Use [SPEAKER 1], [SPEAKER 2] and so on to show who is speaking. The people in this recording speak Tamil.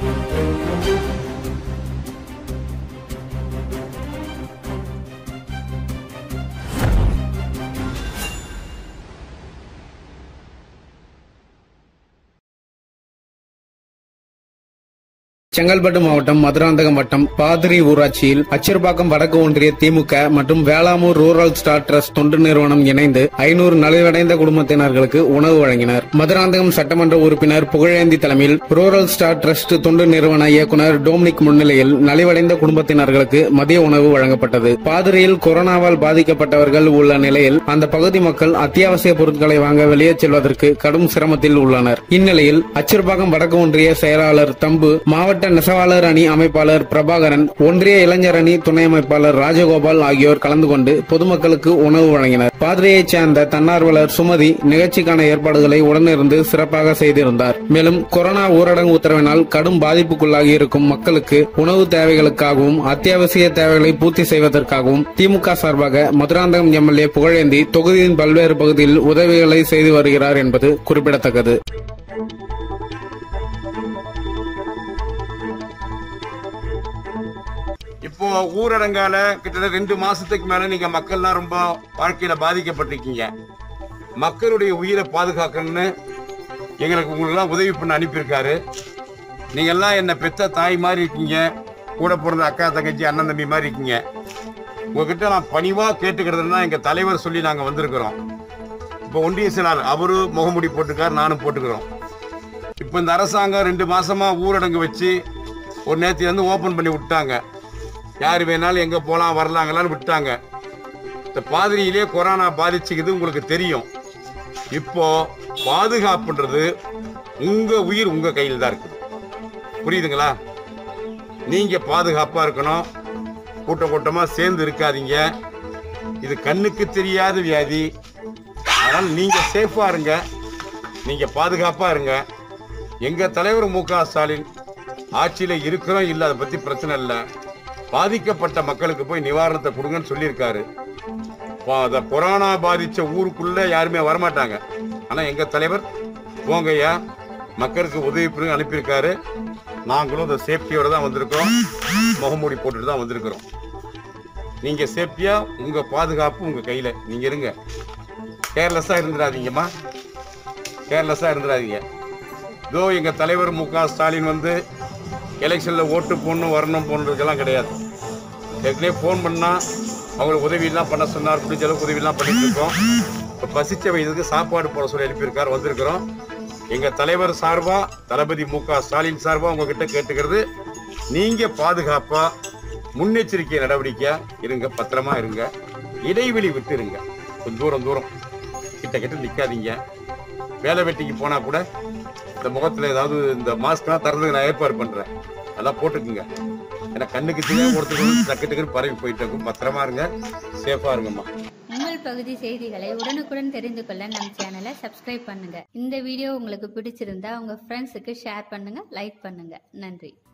[SPEAKER 1] செங்கல்பட்டு மாவட்டம் மதுராந்தகம் வட்டம் பாதிரி ஊராட்சியில் அச்சிறுபாக்கம் வடக்கு ஒன்றிய திமுக மற்றும் வேளாமூர் ரூரல் ஸ்டார் ட்ரஸ்ட் தொண்டு நிறுவனம் இணைந்து ஐநூறு நலிவடைந்த குடும்பத்தினர்களுக்கு உணவு வழங்கினர் மதுராந்தகம் சட்டமன்ற உறுப்பினர் புகழேந்தி தலைமையில் ரூரல் ஸ்டார் ட்ரஸ்ட் தொண்டு நிறுவன இயக்குநர் டோம்னிக் முன்னிலையில் நலிவடைந்த குடும்பத்தினர்களுக்கு மதிய உணவு வழங்கப்பட்டது பாதிரியில் கொரோனாவால் பாதிக்கப்பட்டவர்கள் உள்ள நிலையில் அந்த பகுதி மக்கள் அத்தியாவசிய பொருட்களை வாங்க வெளியே செல்வதற்கு கடும் சிரமத்தில் உள்ளனர் இந்நிலையில் அச்சிறுபாக்கம் வடக்கு ஒன்றிய செயலாளர் தம்பு மாவட்ட நெசவாளர் அணி அமைப்பாளர் பிரபாகரன் ஒன்றிய இளைஞர் அணி துணை அமைப்பாளர் ராஜகோபால் ஆகியோர் கலந்து கொண்டு பொதுமக்களுக்கு உணவு வழங்கினர் பாதிரியைச் சேர்ந்த தன்னார்வலர் சுமதி நிகழ்ச்சிக்கான ஏற்பாடுகளை உடனிருந்து சிறப்பாக செய்திருந்தார் மேலும் கொரோனா ஊரடங்கு உத்தரவினால் கடும் பாதிப்புக்குள்ளாகி இருக்கும் மக்களுக்கு உணவு தேவைகளுக்காகவும் அத்தியாவசிய தேவைகளை பூர்த்தி செய்வதற்காகவும் திமுக சார்பாக மதுராந்தகம் எம்எல்ஏ புகழேந்தி தொகுதியின் பல்வேறு பகுதியில் உதவிகளை செய்து வருகிறார் என்பது குறிப்பிடத்தக்கது
[SPEAKER 2] இப்போ ஊரடங்கால கிட்டத்தட்ட ரெண்டு மாசத்துக்கு மேல நீங்க மக்கள்லாம் ரொம்ப வாழ்க்கையில பாதிக்கப்பட்டிருக்கீங்க மக்களுடைய உயிரை பாதுகாக்கணும்னு எங்களுக்கு உங்களுக்குலாம் உதவி பண்ண அனுப்பியிருக்காரு நீங்க எல்லாம் என்ன பெத்த தாய் மாதிரி இருக்கீங்க கூட பிறந்த அக்கா தங்கச்சி அண்ணன் தம்பி மாதிரி இருக்கீங்க உங்ககிட்ட நான் பணிவா கேட்டுக்கிறதுனா எங்க தலைவர் சொல்லி நாங்க வந்திருக்கிறோம் இப்போ ஒன்றிய செயலாளர் அவரு முகமுடி போட்டுக்கார் நானும் போட்டுக்கிறோம் இப்போ இந்த அரசாங்கம் ரெண்டு மாசமா ஊரடங்கு வச்சு ஒரு நேற்று வந்து ஓபன் பண்ணி விட்டாங்க யார் வேணாலும் எங்க போலாம் வரலாங்களான்னு விட்டாங்க இந்த பாதிரியிலே கொரோனா பாதிச்சுக்குது உங்களுக்கு தெரியும் இப்போ பாதுகாப்புன்றது உங்க உயிர் உங்க கையில் தான் இருக்குது புரியுதுங்களா நீங்க பாதுகாப்பா இருக்கணும் கூட்ட கூட்டமா சேர்ந்து இருக்காதீங்க இது கண்ணுக்கு தெரியாத வியாதி அதனால நீங்க சேஃபா இருங்க நீங்க பாதுகாப்பா இருங்க எங்க தலைவர் மு க ஸ்டாலின் ஆட்சியில இருக்கிறோம் இல்ல அதை பத்தி பிரச்சனை இல்லை பாதிக்கப்பட்ட மக்களுக்கு போய் நிவாரணத்தை கொடுங்கன்னு சொல்லியிருக்காரு பா- அந்த கொரோனா பாதிச்ச ஊருக்குள்ள யாருமே வரமாட்டாங்க ஆனா எங்க தலைவர் போங்கய்யா மக்களுக்கு உதவி பண்ணி அனுப்பியிருக்காரு நாங்களும் இந்த சேஃப்டியோட தான் வந்திருக்கிறோம் முகமூடி போட்டுட்டு தான் வந்திருக்கிறோம் நீங்க சேஃப்டியா உங்க பாதுகாப்பு உங்க கையில நீங்க இருங்க கேர்லெஸ்ஸா இருந்துடாதீங்கம்மா கேர்லெஸ்ஸா இருந்துடாதீங்க இதோ எங்க தலைவர் மு க ஸ்டாலின் வந்து எலெக்ஷன்ல ஓட்டு போடணும் வரணும் போன்றதுக்கெல்லாம் கிடையாது ஏற்கனவே ஃபோன் பண்ணா அவங்களுக்கு உதவியெல்லாம் பண்ண சொன்னார் பிடிச்ச அளவுக்கு உதவியெல்லாம் பண்ணிட்டு இருக்கோம் இப்போ பசிச்ச வயதுக்கு சாப்பாடு போட சொல்லி அனுப்பியிருக்கார் வந்திருக்கிறோம் எங்க தலைவர் சார்பா தளபதி மு க ஸ்டாலின் சார்பா உங்ககிட்ட கேட்டுக்கிறது நீங்க பாதுகாப்பா முன்னெச்சரிக்கை நடவடிக்கை இருங்க பத்திரமா இருங்க இடைவெளி விட்டு இருங்க கொஞ்சம் தூரம் தூரம் கிட்ட கிட்ட நிக்காதீங்க வேலை வெட்டிக்கு போனா கூட இந்த முகத்துல ஏதாவது இந்த மாஸ்க்லாம் தரதுக்கு நான் ஏற்பாடு பண்றேன் அதெல்லாம் போட்டுக்குங்க ஏன்னா கண்ணுக்கு தெரியாம ஒருத்தருக்கு டக்கு டக்குன்னு பரவி போயிட்டு இருக்கும் பத்திரமா இருங்க சேஃபா இருங்கம்மா
[SPEAKER 3] உங்கள் பகுதி செய்திகளை உடனுக்குடன் தெரிந்து கொள்ள நம் சேனலை சப்ஸ்கிரைப் பண்ணுங்க இந்த வீடியோ உங்களுக்கு பிடிச்சிருந்தா உங்க ஃப்ரெண்ட்ஸுக்கு ஷேர் பண்ணுங்க லைக் பண்ணுங்க நன்றி